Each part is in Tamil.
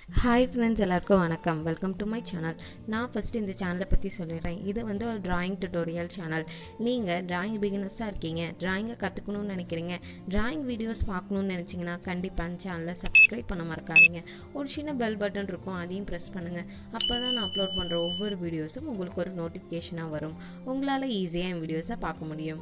ஹாய் ஃப்ரெண்ட்ஸ் எல்லாருக்கும் வணக்கம் வெல்கம் டு மை சேனல் நான் ஃபஸ்ட்டு இந்த சேனலை பற்றி சொல்லிடுறேன் இது வந்து ஒரு டிராயிங் டுட்டோரியல் சேனல் நீங்கள் டிராயிங் பிகினர்ஸாக இருக்கீங்க டிராயிங்கை கற்றுக்கணும்னு நினைக்கிறீங்க டிராயிங் வீடியோஸ் பார்க்கணுன்னு நினச்சிங்கன்னா கண்டிப்பாக அந்த சேனலை சப்ஸ்கிரைப் பண்ண மறக்காதீங்க ஒரு சின்ன பெல் பட்டன் இருக்கும் அதையும் ப்ரெஸ் பண்ணுங்கள் அப்போ தான் நான் அப்லோட் பண்ணுற ஒவ்வொரு வீடியோஸும் உங்களுக்கு ஒரு நோட்டிஃபிகேஷனாக வரும் உங்களால் ஈஸியாக என் வீடியோஸை பார்க்க முடியும்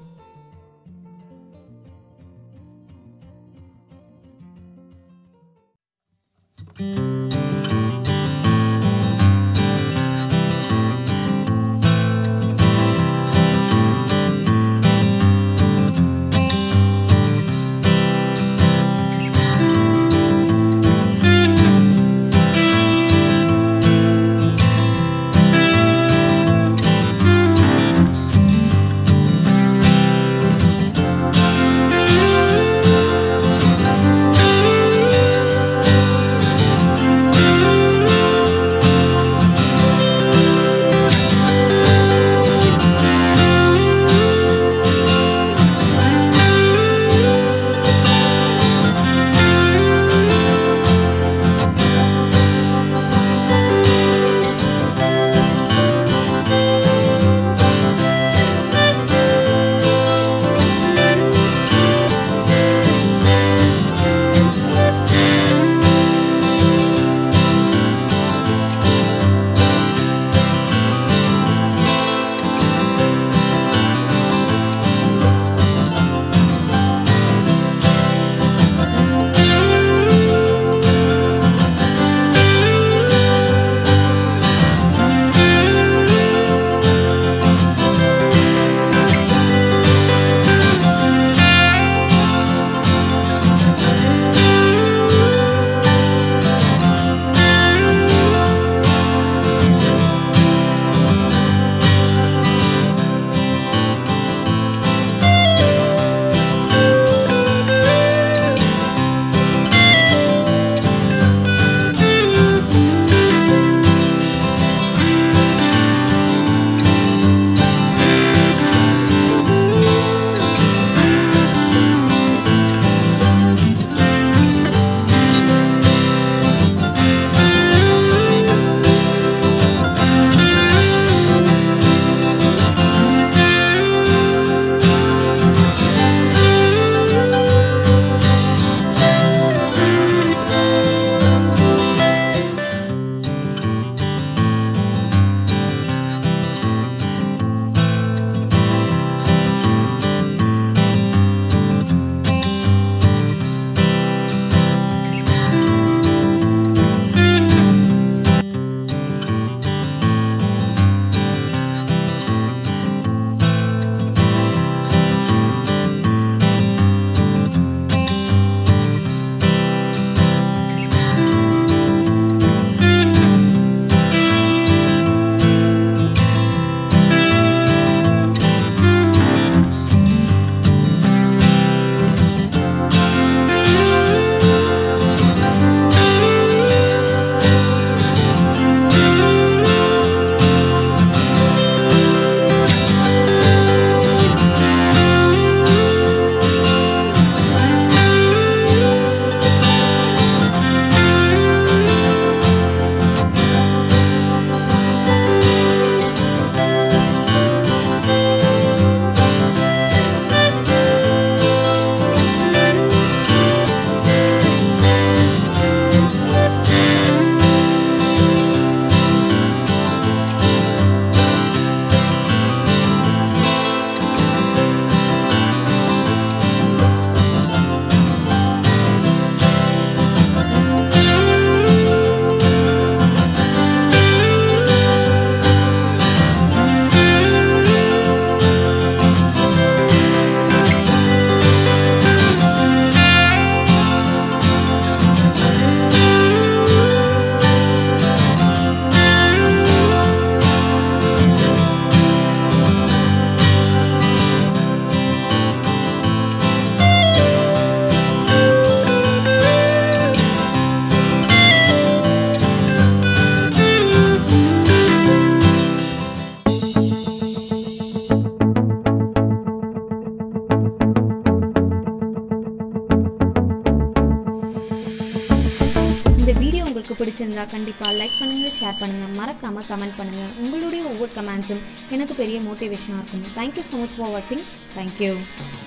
உங்களுக்கு பிடிச்சிருந்தா கண்டிப்பாக லைக் பண்ணுங்கள் ஷேர் பண்ணுங்கள் மறக்காமல் கமெண்ட் பண்ணுங்கள் உங்களுடைய ஒவ்வொரு கமெண்ட்ஸும் எனக்கு பெரிய மோட்டிவேஷனாக இருக்கும் தேங்க்யூ ஸோ மச் ஃபார் வாட்சிங் தேங்க்யூ